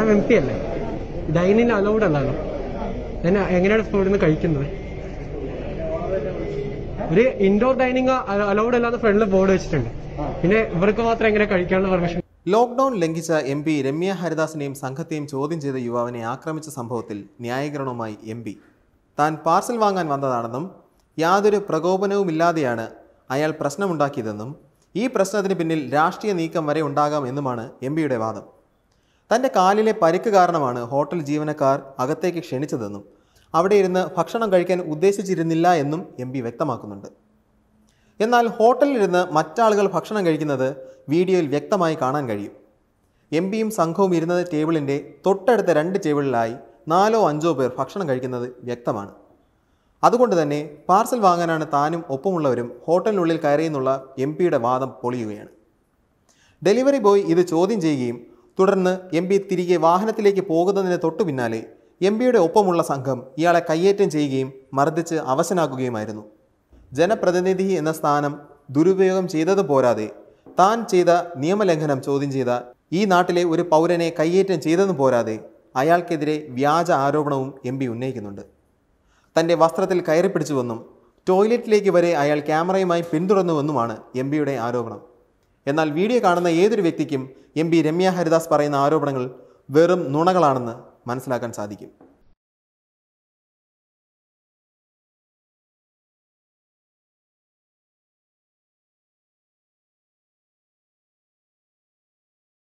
മാം M P അല്ലേ dining allowed അല്ലല്ലോ ഞാൻ എങ്ങനെയാണ് സ്കൂളിൽ നിന്ന് കഴിക്കുന്നത് ഒരു ഇൻഡോർ ഡൈനിങ് അലൗഡ് അല്ലാതെ ഫ്രണ്ടിൽ ബോർഡ് വെച്ചിട്ടുണ്ട് പിന്നെ ഇവർക്ക് മാത്രം എങ്ങനെ കഴിക്കാനുള്ള പെർമിഷൻ ലോക്ക്ഡൌൺ ലംഘിച്ച എം പി രമ്യ ഹരിദാസിനെയും സംഘത്തെയും ചോദ്യം ചെയ്ത യുവാവിനെ ആക്രമിച്ച സംഭവത്തിൽ ന്യായീകരണവുമായി എം പി താൻ പാർസൽ വാങ്ങാൻ വന്നതാണെന്നും യാതൊരു പ്രകോപനവുമില്ലാതെയാണ് അയാൾ പ്രശ്നമുണ്ടാക്കിയതെന്നും ഈ പ്രശ്നത്തിന് പിന്നിൽ രാഷ്ട്രീയ നീക്കം വരെ ഉണ്ടാകാം എന്നുമാണ് എം പിയുടെ വാദം തൻ്റെ കാലിലെ പരിക്ക് കാരണമാണ് ഹോട്ടൽ ജീവനക്കാർ അകത്തേക്ക് ക്ഷണിച്ചതെന്നും അവിടെ ഇരുന്ന് ഭക്ഷണം കഴിക്കാൻ ഉദ്ദേശിച്ചിരുന്നില്ല എന്നും എം പി വ്യക്തമാക്കുന്നുണ്ട് എന്നാൽ ഹോട്ടലിലിരുന്ന് മറ്റാളുകൾ ഭക്ഷണം കഴിക്കുന്നത് വീഡിയോയിൽ വ്യക്തമായി കാണാൻ കഴിയും എം പിയും സംഘവും ഇരുന്നത് ടേബിളിൻ്റെ തൊട്ടടുത്ത രണ്ട് ടേബിളിലായി നാലോ അഞ്ചോ പേർ ഭക്ഷണം കഴിക്കുന്നത് വ്യക്തമാണ് അതുകൊണ്ട് തന്നെ പാർസൽ വാങ്ങാനാണ് താനും ഒപ്പമുള്ളവരും ഹോട്ടലിനുള്ളിൽ കയറിയെന്നുള്ള എം പിയുടെ വാദം പൊളിയുകയാണ് ഡെലിവറി ബോയ് ഇത് ചോദ്യം ചെയ്യുകയും തുടർന്ന് എം പി തിരികെ വാഹനത്തിലേക്ക് പോകുന്നതിന് തൊട്ടു പിന്നാലെ എം പിയുടെ ഒപ്പമുള്ള സംഘം ഇയാളെ കയ്യേറ്റം ചെയ്യുകയും മർദ്ദിച്ച് അവശനാക്കുകയുമായിരുന്നു ജനപ്രതിനിധി എന്ന സ്ഥാനം ദുരുപയോഗം ചെയ്തത് പോരാതെ താൻ ചെയ്ത നിയമലംഘനം ചോദ്യം ചെയ്ത ഈ നാട്ടിലെ ഒരു പൗരനെ കയ്യേറ്റം ചെയ്തതും പോരാതെ അയാൾക്കെതിരെ വ്യാജ ആരോപണവും എം പി ഉന്നയിക്കുന്നുണ്ട് തൻ്റെ വസ്ത്രത്തിൽ കയറി പിടിച്ചുവെന്നും ടോയ്ലറ്റിലേക്ക് വരെ അയാൾ ക്യാമറയുമായി പിന്തുടർന്നുവെന്നുമാണ് എം പിയുടെ ആരോപണം എന്നാൽ വീഡിയോ കാണുന്ന ഏതൊരു വ്യക്തിക്കും എം പി രമ്യ ഹരിദാസ് പറയുന്ന ആരോപണങ്ങൾ വെറും നുണകളാണെന്ന് മനസ്സിലാക്കാൻ സാധിക്കും